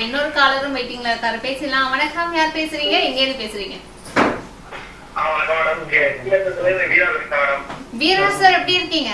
இன்னொரு காலரும் வெயிட்டிங்ல இருக்காரு பேசலாம் வணக்கம் யார் பேசுறீங்க எங்க இருந்து பேசுறீங்க ஆ, வணக்கம் மேடம். இங்க சிங்கப்பூர்லேருந்து வீரா பேசுறேன் மேடம். வீரா சார் எப்படி இருக்கீங்க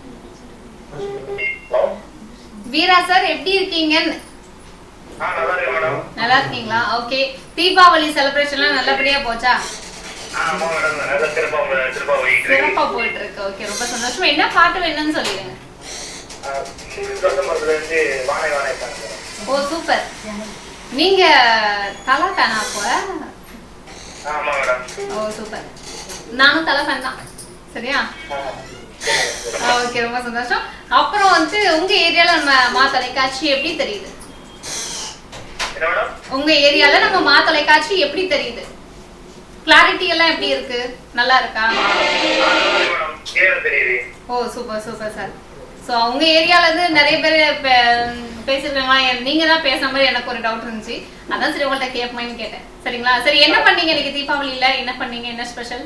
ஹலோ? வீரா சார் எப்படி இருக்கீங்கன்னு ஆ, நல்லா இருக்கேன் மேடம். நல்லா இருக்கீங்களா ஓகே தீபாவளி செலிப்ரேஷன்லாம் நல்லபடியா போச்சா ஆ, ஆமா மேடம். நல்லா சிறப்பா போ- சிறப்பா போயிட்டு இருக்கு. சிறப்பா போயிட்டு இருக்கு ஓகே ரொம்ப சந்தோஷம் என்ன பாட்டு வேணும்னு சொல்லிடுங்க ஆ, சிதம்பரத்துலேருந்து வானை வானை சாங் மேடம். ஓ சூப்பர் நீங்க தலா ஃபேனா அப்போ ஆ, ஆமா மேடம். ஓ சூப்பர் நானும் தலை ஃபேன் தான் சரியா ஆ, சரி மேடம். ஓகே ரொம்ப சந்தோஷம் அப்புறம் வந்து உங்க ஏரியால நம்ம மா தொலைக்காட்சி எப்படி தெரியுது என்ன மேடம்? உங்க ஏரியால நம்ம மா தொலைக்காட்சி எப்படி தெரியுது கிளாரிட்டி எல்லாம் எப்படி இருக்கு நல்லா இருக்கா ஆ, நல்லா இருக்கு மேடம். clear ஆ தெரியுது. Oh super super sir so உங்க ஏரியால இருந்து நிறைய பேர் பே- பேசியிருக்காங்களா என்- நீங்க தான் பேசுற மாதிரி எனக்கு ஒரு டவுட் இருந்துச்சு அதான் சரி உங்கள்ட்ட கேட்பேன்னு கேட்டேன் சரிங்களா சரி என்ன பண்ணீங்க இன்னைக்கு தீபாவளியில என்ன பண்ணீங்க என்ன ஸ்பெஷல்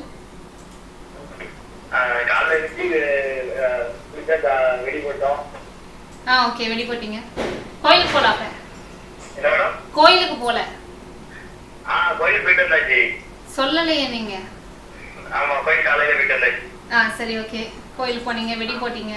ஆ, காலைல எழுந்திரிச்சு, ஆ, குளிச்சா, ஆ, வெடி போட்டோம். ஆ ஓகே வெடி போட்டீங்க கோயிலுக்கு போல அப்ப என்ன மேடம்? கோயிலுக்கு போல ஆ, கோயிலுக்கு போயிட்டு வந்தாச்சு. சொல்லலையே நீங்க ஆமா, கோயில் காலையில போயிட்டு வந்தாச்சு. ஆ சரி ஓகே கோயிலுக்கு போனீங்க வெடி போட்டீங்க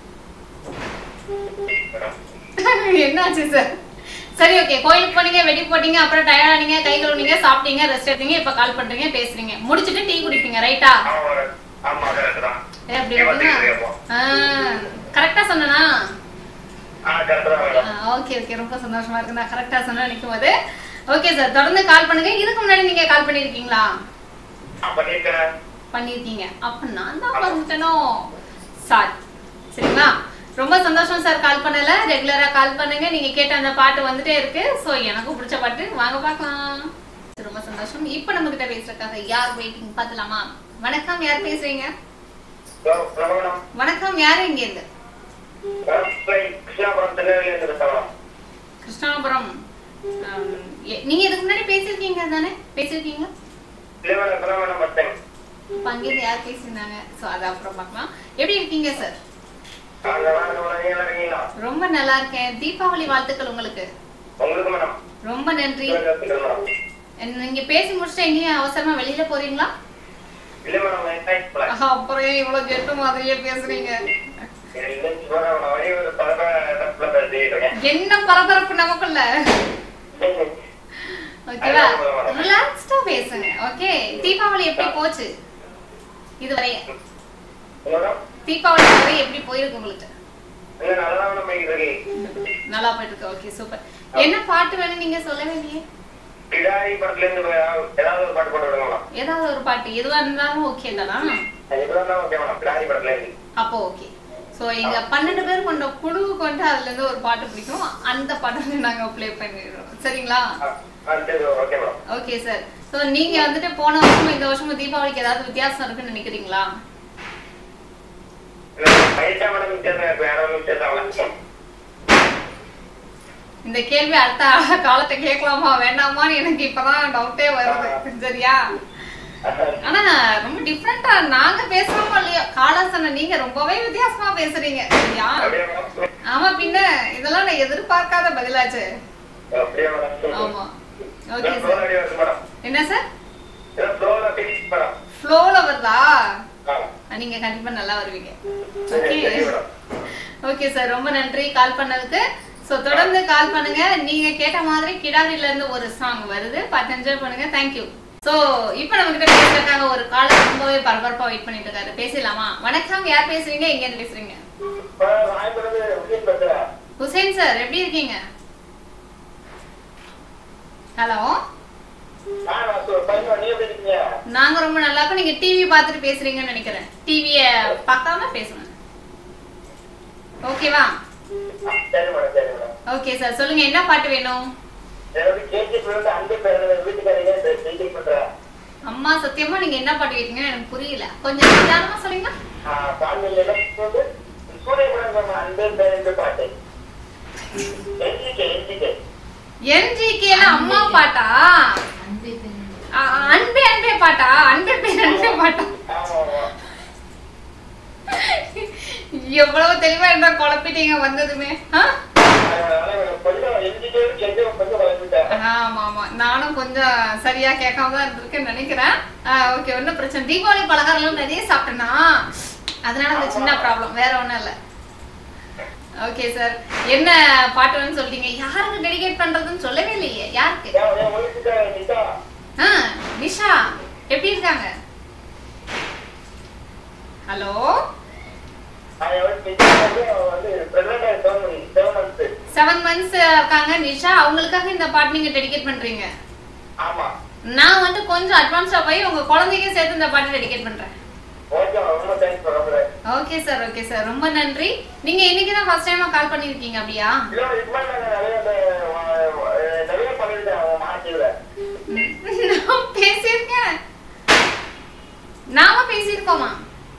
மேடம். என்னாச்சு சார் சரி ஓகே கோயிலுக்கு போனீங்க வெடி போட்டீங்க அப்புறம் டயர்ட் ஆனீங்க கை கழுவுனீங்க சாப்பிட்டீங்க ரெஸ்ட் எடுத்தீங்க இப்ப கால் பண்றீங்க பேசுறீங்க முடிச்சிட்டு டீ குடிப்பீங்க ரைட்டா ஆமா மேடம். ஆமா, correct தான். அப்படி நீ வந்துட்டு இருக்கியா கரெக்டா சொன்னனா ஆ, correct தான் மேடம். ஓகே ஓகே ரொம்ப சந்தோஷமா இருக்கு நான் கரெக்டா சொன்னா நிக்கும் போது ஓகே சார் தொடர்ந்து கால் பண்ணுங்க இதுக்கு முன்னாடி நீங்க கால் பண்ணிருக்கீங்களா ஆ, பண்ணிருக்கிறேன். பண்ணிருக்கீங்க அப்ப நான் தான் வந்துட்டேனோ சாரி சரிங்களா ரொம்ப சந்தோஷம் சார் கால் பண்ணல ரெகுலரா கால் பண்ணுங்க நீங்க கேட்ட அந்த பாட்டு வந்துட்டே இருக்கு சோ எனக்கும் பிடிச்ச பாட்டு வாங்க பார்க்கலாம் ரொம்ப சந்தோஷம் இப்போ நம்ம கிட்ட பேசுறதுக்காக யார் வெயிட்டிங் பார்த்துலாமா வணக்கம் யார் பேசுறீங்க ஹலோ, ஹலோ மேடம். வணக்கம் யார் இங்க இருந்து மேடம், கிருஷ்ணாபுரம் திருநெல்வேலியிலிருந்து பேசுறேன் மேடம். கிருஷ்ணாபுரம் ஆம், எ- நீங்க இதுக்கு முன்னாடி பேசியிருக்கீங்க தானே பேசியிருக்கீங்க இல்ல மேடம், இப்பதான் மேடம் பார்த்தேன். இப்போ அங்கேருந்து யார் பேசியிருந்தாங்க ஸோ அது அப்புறம் பார்க்கலாம் எப்படி இருக்கீங்க சார் ஆ, நல்லா இருக்கேன் மேடம். நீங்க நல்லா இருக்கீங்களா? ரொம்ப நல்லா இருக்கேன் தீபாவளி வாழ்த்துக்கள் உங்களுக்கு உங்களுக்கு மேடம். ரொம்ப நன்றி உங்களுக்கு மேடம். என்ன- நீங்க பேசி முடிச்சுட்டு எங்கேயும் அவசரமா வெளியில போறீங்களா இல்ல மேடம், நான் night போல. ஆஹா, அப்புறம் ஏன் இவ்வளவு ஜெட்டு மாதிரியே பேசுறீங்க இல்ல, சும்மா நான் உன்னை வழி ஒரு பரபரப்புல பேசிட்டு இருக்கேன். என்ன பரபரப்பு நமக்குள்ள ஓகேவா ரிலாக்ஸ்டா பேசுங்க ஓகே தீபாவளி எப்படி போச்சு இதுவரை என்ன மேடம்? தீபாவளி வரை எப்படி போயிருக்கு உங்களுக்கு இல்ல, நல்லா தான் மேடம் போயிட்டு இருக்கு. நல்லா போயிட்டு இருக்கு ஓகே சூப்பர் என்ன பாட்டு வேணும் நீங்க சொல்ல வேண்டிய கிடாரி படத்துல இருந்து ஏதாவது ஒரு பாட்டு போட்டு விடுங்க மேடம். ஏதாவது ஒரு பாட்டு எதுவா இருந்தாலும் ஓகே தானா அது எப்படியா இருந்தாலும் okay மேடம். கிடாரி படத்துல இருந்து. அப்போ ஓகே ஸோ எங்க பன்னெண்டு பேர் கொண்ட குழுவுக்கு வந்து அதுல இருந்து ஒரு பாட்டு பிடிக்கும் அந்த பாட்டை வந்து நாங்க ப்ளே பண்ணிடுறோம் சரிங்களா ஆ, ஆ, சரி, okay madam. Okay sir so நீங்க வந்துட்டு போன வருஷமும் இந்த வருஷமும் தீபாவளிக்கு ஏதாவது வித்தியாசம் இருக்குன்னு நினைக்கிறீங்களா இல்ல, லைட்டா மேடம் வித்தியாசம் இருக்கு. வேற ஒண்ணும் வித்தியாசம் ஆகல. இந்த கேள்வி அடுத்த காலத்தை கேட்கலாமா வேண்டாமான்னு எனக்கு இப்பதான் டவுட்டே வருது சரியா ஆனா ரொம்ப டிஃப்ரெண்டா நாங்க பேசுறோமோ இல்லையோ காலா சொன்ன நீங்க ரொம்பவே வித்தியாசமா பேசுறீங்க சரியா அப்படியா மேடம்? ஆமா பின்ன இதெல்லாம் நான் எதிர்பார்க்காத பதிலாச்சு அப்படியா மேடம்? ஆமா ஓகே இதெல்லாம் சார் flow ல வருது மேடம். என்ன சார் இதெல்லாம் flow ல பேசி மேடம். ஃப்ளோல வருதா ஆ, நீங்க கண்டிப்பா நல்லா வருவீங்க சரி, ஓகே சரி மேடம். ஓகே சார் ரொம்ப நன்றி கால் பண்ணதுக்கு ஸோ தொடர்ந்து கால் பண்ணுங்க நீங்க கேட்ட மாதிரி கிடாரில இருந்து ஒரு சாங் வருது பார்த்து என்ஜாய் பண்ணுங்க தேங்க்யூ ஸோ இப்போ நம்ம கிட்ட பேசுறதுக்காக ஒரு கால் ரொம்பவே பரபரப்பா வெயிட் பண்ணிட்டு இருக்காரு பேசலாமா வணக்கம் யார் பேசுறீங்க எங்க இருந்து பேசுறீங்க ஆ, ராயபுரத்துல உதயம் பேசுறேன். ஹுசேன் சார் எப்படி இருக்கீங்க ஹலோ ஆ, நான் சொ- பையன், நீ எப்படி இருக்கீங்க? நாங்க ரொம்ப நல்லா இருக்கோம் நீங்க டிவி பார்த்துட்டு பேசுறீங்கன்னு நினைக்கிறேன் டிவிய பார்க்காம பேசுங்க ஓகேவா ஆ, சரி மேடம், சரி மேடம். ஓகே சார் சொல்லுங்க என்ன பாட்டு வேணும் என்னோட கேஜி பிள்ளைங்க அன்பு பேர் வீட்டுக்காரங்க செய்தி பண்றேன் அம்மா சத்தியமா நீங்க என்ன பாட்டு கேட்டீங்கன்னு எனக்கு புரியல கொஞ்சம் நிதானமா சொல்லுங்க பாண்டியில போது சூரிய படம் அன்பு பேர் பாட்டு எஞ்சிக்க எஞ்சிக்க என்ஜிகேல அம்மா பாட்டா அ- அன்பே அன்பே பாட்டா அன்பே பேர் அன்பே பாட்டா ஆமா ஆமா எவ்வளவு தெளிவா இருந்தா குழப்பிட்டீங்க வந்ததுமே ஆ? அதனால கொஞ்சம் எஞ்சிக்க கொஞ்சம் கொஞ்சம் வளர்ந்து நானும் கொஞ்சம் சரியா கேட்காம தான் இருந்திருக்கேன்னு நினைக்கிறேன் ஓகே ஒன்றும் பிரச்சனை தீபாவளி பலகாரம்லாம் நிறைய சாப்பிட்டேனா அதனால அந்த சின்ன ப்ராப்ளம் வேற ஒன்றும் இல்லை ஓகே சார் என்ன பாட்டுன்னு சொல்லிட்டீங்க யாருக்கு டெடிகேட் பண்றதுன்னு சொல்லவே இல்லையே யாருக்கு என் என் வீட்டுக்காரி நிஷா ஆ நிஷா எப்படி இருக்காங்க ஹலோ நான் என் வீட்டு வந்து அவன் வந்து pregnant seven seven months seven months இருக்காங்க நிஷா அவங்களுக்காக இந்த பாட்டு நீங்க டெடிகேட் பண்றீங்க ஆமா நான் வந்து கொஞ்சம் அட்வான்ஸா போய் உங்க குழந்தைக்கும் சேர்த்து இந்த பாட்டு டெடிகேட் பண்றேன் ஓகே ரொம்ப தேங்க்ஸ் பண்ணுறேன் ஓகே சார் ஓகே சார் ரொம்ப நன்றி நீங்க இன்னைக்கு தான் ஃபர்ஸ்ட் டைமா கால் பண்ணிருக்கீங்க அப்படியா இல்ல இதுக்கு மேல நான் நிறைய இந்த, அஹ், நிறைய பண்ணிருக்கேன் அவன் மாட்டில நான் பேசியிருக்கேன் நாம பேசியிருக்கோமா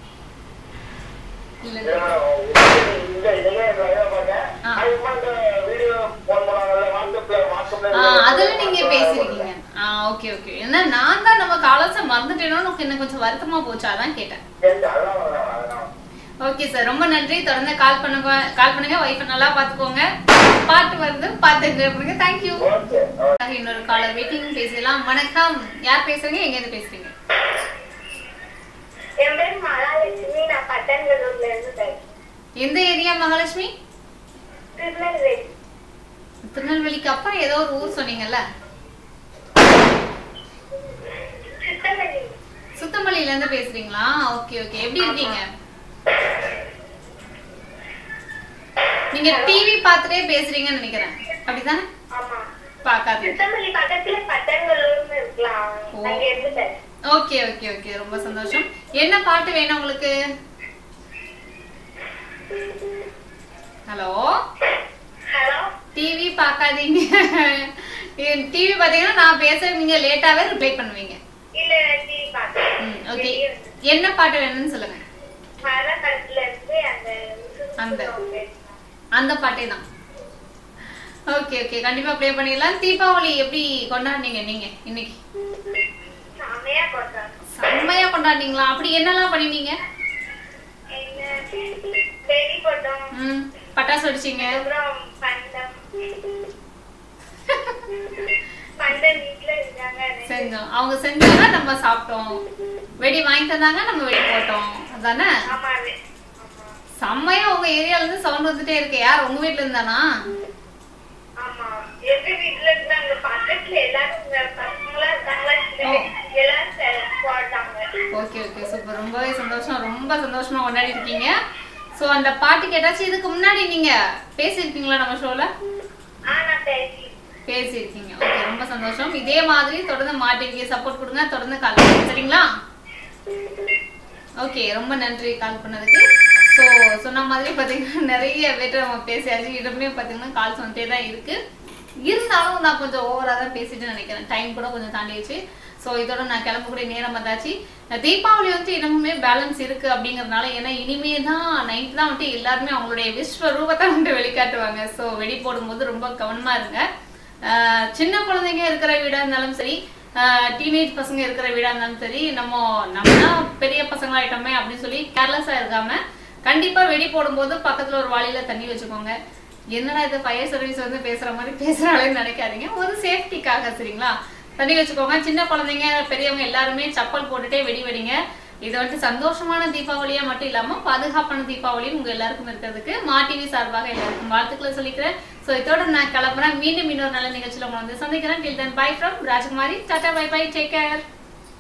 இல்ல இல்ல. இந்த இதெல்லாம் நிறைய பார்த்தேன் ஆ. அதுக்கு இந்த வீடியோ போன் பண்ணாங்கல்ல வாட்ஸ்அப்ல வாட்ஸ்அப்ல ஆ, அதுல நீங்க பேசிருக்கீங்க ஆ ஓகே ஓகே ஏன்னா நான் தான் நம்ம காலர்ஸை மறந்துட்டேனோன்னு எனக்கு இன்னும் கொஞ்சம் வருத்தமா போச்சு அதான் கேட்டேன் சரி அதெல்லாம் வரலாம், அதெல்லாம் ஓகே சார் ரொம்ப நன்றி தொடர்ந்து கால் பண்ணுங்க கால் பண்ணுங்க ஒய்ஃபை நல்லா பாத்துக்கோங்க பாட்டு வந்து பார்த்து என்ஜாய் பண்ணுங்க தேங்க்யூ ஓகே ஓகே இன்னொரு காலர் வெயிட்டிங் பேசலாம் வணக்கம் யார் பேசுறீங்க எங்க இருந்து பேசுறீங்க என் பேர் மகாலட்சுமி நான் பட்டன்களூர்ல இருந்து பேசுறேன் எந்த ஏரியா மகாலட்சுமி திருநெல்வேலி திருநெல்வேலிக்கு அப்புறம் ஏதோ ஒரு ஊர் சொன்னீங்கல்ல சித்தமல்லி சுத்தமல்லியில இருந்து பேசுறீங்களா ஓகே ஓகே எப்படி இருக்கீங்க நீங்க டிவி பார்த்துட்டே பேசுறீங்கன்னு நினைக்கிறேன் அப்படிதானே ஆமா பார்க்காதீங்க சித்தமல்லி பக்கத்துல பட்டன்களூர்னு இருக்கலாம் ஓ. அங்க இருந்து பேசுறேன் ஓகே ஓகே ஓகே ரொம்ப சந்தோஷம் என்ன பாட்டு வேணும் உங்களுக்கு ஹலோ ஹலோ டிவி பார்க்காதீங்க டிவி பார்த்தீங்கன்னா நான் பேச நீங்க லேட்டாவே ரிப்ளை பண்ணுவீங்க இல்ல டிவி பார்த்தேன் ம் ஓகே என்ன பாட்டு வேணும்னு சொல்லுங்க மரக்கடத்துல இருந்து அந்த அந்த. அந்த அந்த பாட்டே தான் ஓகே ஓகே கண்டிப்பா ப்ளே பண்ணிடலாம் தீபாவளி எப்படி கொண்டாடுனீங்க நீங்க இன்னைக்கு செமையா கொண்டாடும் செம்மையா கொண்டாடுனீங்களா அப்படி என்னெல்லாம் பண்ணினீங்க என்ன வெடி போட்டோம் ம் பட்டாசு வெடிச்சீங்க அப்புறம் பண்டம் பண்டம் வீட்டுல இருந்தாங்க செஞ்சோம் அவங்க செஞ்சாங்க நம்ம சாப்பிட்டோம் வெடி வாங்கி தந்தாங்க நம்ம வெடி போட்டோம் அதானே ஆமா அது. ஆமா செம்மையா உங்க ஏரியால இருந்து சவுண்ட் வந்துட்டே இருக்கு யார் உங்க வீட்ல இருந்தானா ஆமா எங்க வீட்டுல இருந்தாங்க பக்கத்துல எல்லாரும் இங்க பசங்களா இருக்காங்களா ஓ. எல்லாரும் சே- போட்டாங்க ஓகே ஓகே சூப்பர் ரொம்பவே சந்தோஷம் ரொம்ப சந்தோஷமா கொண்டாடி இருக்கீங்க சோ அந்த பாட்டு கேட்டாச்சு இதுக்கு முன்னாடி நீங்க பேசியிருக்கீங்களா நம்ம ஷோல ஆனா பேசி பேசியிருக்கீங்க ஓகே ரொம்ப சந்தோஷம் இதே மாதிரி தொடர்ந்து மாட்டிவிக்கு சப்போர்ட் கொடுங்க தொடர்ந்து கால் பண்ணுங்க சரிங்களா ஓகே ரொம்ப நன்றி கால் பண்ணதுக்கு ஸோ சொன்ன மாதிரி பார்த்தீங்கன்னா நிறைய பேர்ட்ட நம்ம பேசியாச்சு இடமே பார்த்தீங்கன்னா கால்ஸ் வந்துட்டே தான் இருக்கு இருந்தாலும் நான் கொஞ்சம் ஓவராக தான் பேசிட்டு நினைக்கிறேன் டைம் கூட கொஞ்சம் தாண்டிடுச்சு ஸோ இதோட நான் கிளம்பக்கூடிய நேரம் வந்தாச்சு தீபாவளி வந்து இன்னமுமே பேலன்ஸ் இருக்கு அப்படிங்கறதுனால ஏன்னா இனிமே தான் நைட் தான் வந்துட்டு எல்லாருமே அவங்களுடைய விஸ்வ ரூபத்தை வந்துட்டு வெளிக்காட்டுவாங்க ஸோ வெடி போடும்போது ரொம்ப கவனமா இருங்க ஆஹ் சின்ன குழந்தைங்க இருக்கிற வீடா இருந்தாலும் சரி டீனேஜ் பசங்க இருக்கிற வீடா இருந்தாலும் சரி நம்ம நம்ம தான் பெரிய பசங்களாயிட்டோமே அப்படின்னு சொல்லி கேர்லெஸ்ஸா இருக்காம கண்டிப்பா வெடி போடும்போது பக்கத்துல ஒரு வாளியில தண்ணி வச்சுக்கோங்க என்னடா இது ஃபயர் சர்வீஸ் வந்து பேசுற மாதிரி பேசுறாளேன்னு நினைக்காதீங்க ஒரு சேஃப்டிக்காக சரிங்களா தண்ணி வச்சுக்கோங்க சின்ன குழந்தைங்க பெரியவங்க எல்லாருமே சப்பல் போட்டுட்டே வெடி வெடிங்க இது வந்துட்டு சந்தோஷமான தீபாவளியா மட்டும் இல்லாம பாதுகாப்பான தீபாவளியும் உங்க எல்லாருக்கும் இருக்கிறதுக்கு மா டிவி சார்பாக எல்லாருக்கும் வாழ்த்துக்களை சொல்லிக்கிறேன் சோ இதோட நான் கிளம்புறேன் மீண்டும் இன்னொரு நல்ல நிகழ்ச்சியில உங்களை வந்து சந்திக்கிறேன் till then bye from Rajakumari tata bye bye take care